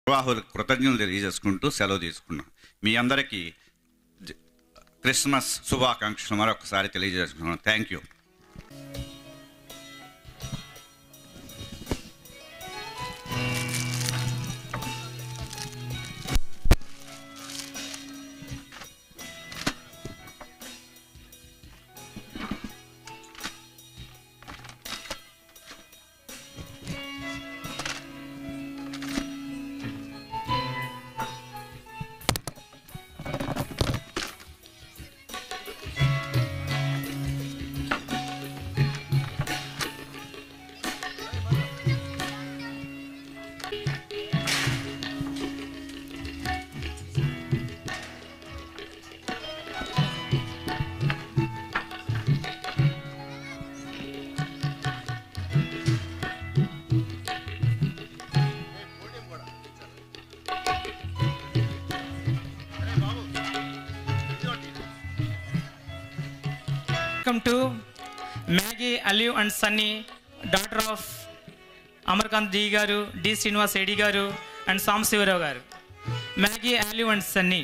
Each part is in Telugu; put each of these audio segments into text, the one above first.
నిర్వాహకులకు కృతజ్ఞతలు తెలియజేసుకుంటూ సెలవు తీసుకున్నాం మీ అందరికీ జ- క్రిస్మస్ శుభాకాంక్షలు మరొకసారి తెలియజేసుకున్నాను thank you welcome to Maggie అలివ్ and Sunny daughter of Amarkanth D garu D Srinivas Reddy garu and Sambasivarao గారు మ్యాగీ అలివ్ అండ్ సన్నీ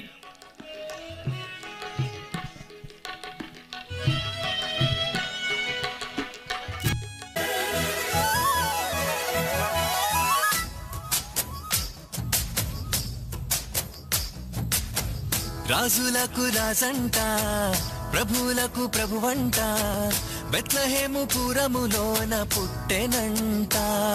రాజులకు రాజంట ప్రభువులకు ప్రభువంట బెత్లహేము పురములోన పుట్టెనంట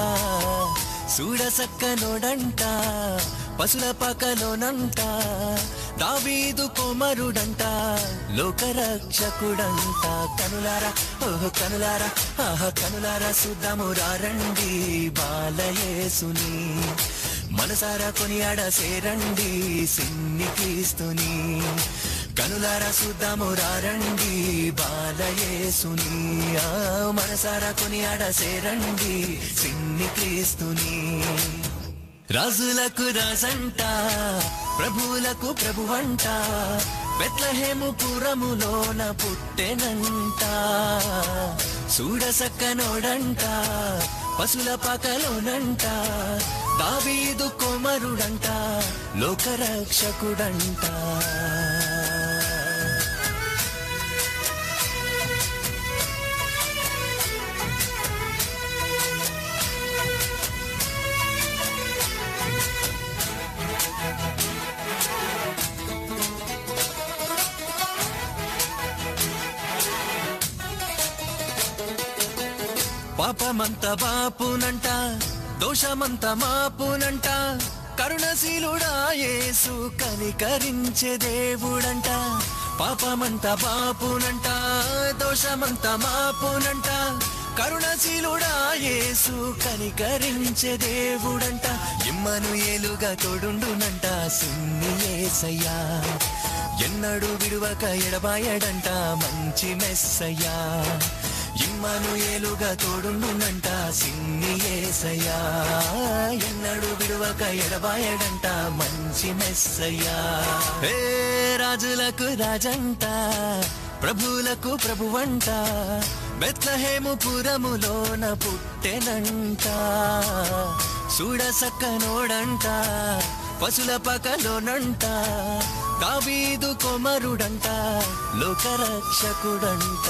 చూడసక్కనోడంట పశుల పకలోనంట దావీదు కుమరుడంట లోకరక్షకుడంట కనులారా ఓహో కనులారా ఆహ కనులారా సుద్దము రండి బాలయేసుని మనసారా కొనియాడ సేరండి సిన్ని క్రీస్తుని కనులారా చూద్దాము రండి బాలయేసుని ఆ మనసారా కొనియాడ సేరండి సిన్ని క్రీస్తుని రాజులకు రాజంట ప్రభువులకు ప్రభువంట బెత్లహేము పురములోన పుట్టెనంట చూడసక్కనోడంట పశుల పకలోనంట దావీదు కుమరుడంట లోకరక్షకుడంట పాపమంత బాపునంట దోషమంత మాపునంట కరుణశీలుడా యేసు కనికరించే దేవుడంట పాపమంత బాపునంట దోషమంత మాపునంట కరుణశీలుడా యేసు కనికరించే దేవుడంట ఇమ్మను ఏలుగా తోడుండునంట సిన్ని ఏసయ్యా ఎన్నడు విడువక ఎడబాయడంట మంచి మెస్సయ్యా ఇమ్మను ఏలుగా తోడుండునంట సిన్ని ఏసయ్యా ఎన్నడు విడువక ఎడబాయడంట మంచి మెస్సయ్యా ఏ రాజులకు రాజంట ప్రభువులకు ప్రభువంట బెత్లహేము పురములోన పుట్టెనంట చూడసక్కనోడంట పశుల పకలోనంట దావీదు కొమరుడంట లోకరక్షకుడంట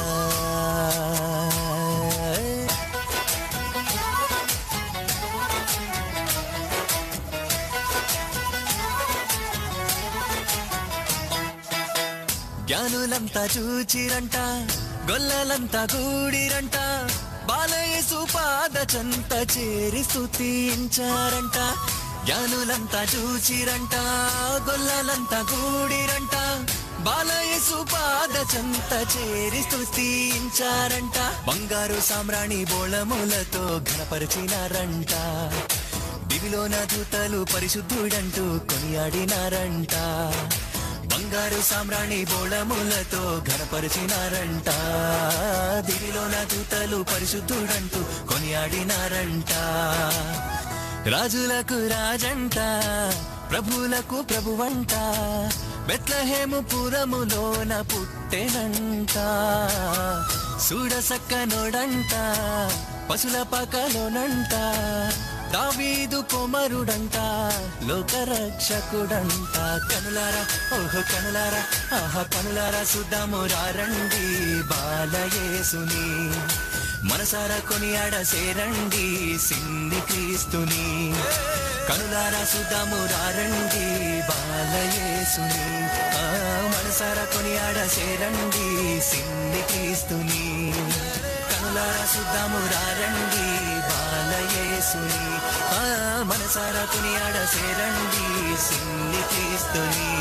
జ్ఞానులంతా చూచిరంట గొల్లలంతా గూడిరంట బాలయేసు పాద చెంత చేరి స్తుతించారంట జ్ఞానులంతా చూచిరంట గొల్లలంతా గూడిరంట బాలయేసు పాద చెంత చేరి స్తుతించారంట బంగారు సామ్రాణి బోళములతో ఘనపరిచినారంట దివిలోన దూతలు పరిశుద్ధుడంటూ కొనియాడినారంట బంగారు సామ్రాణి బోళములతో ఘనపరిచినారంట దివిలోన దూతలు పరిశుద్ధుడంటూ కొనియాడినారంట రాజులకు రాజంట ప్రభువులకు ప్రభువంట బెత్లహేము పురములోన పుట్టెనంట చూడసక్కనోడంట పశుల పకలోనంట దావీదు కుమరుడంట లోకరక్షకుడంట కనులారా ఓహో కనులారా ఆహా కనులారా సుద్దాము రండి బాలయేసుని మనసారా కొనియాడ సేరండి సిన్ని క్రీస్తుని కనులారా సుద్దాము రండి బాలయేసుని ఆ మనసారా కొనియాడ సేరండి సిన్ని క్రీస్తుని కనులారా సుద్దాము రండి బాలయేసుని ఆ మనసారా కొనియాడ సేరండి సిన్ని క్రీస్తుని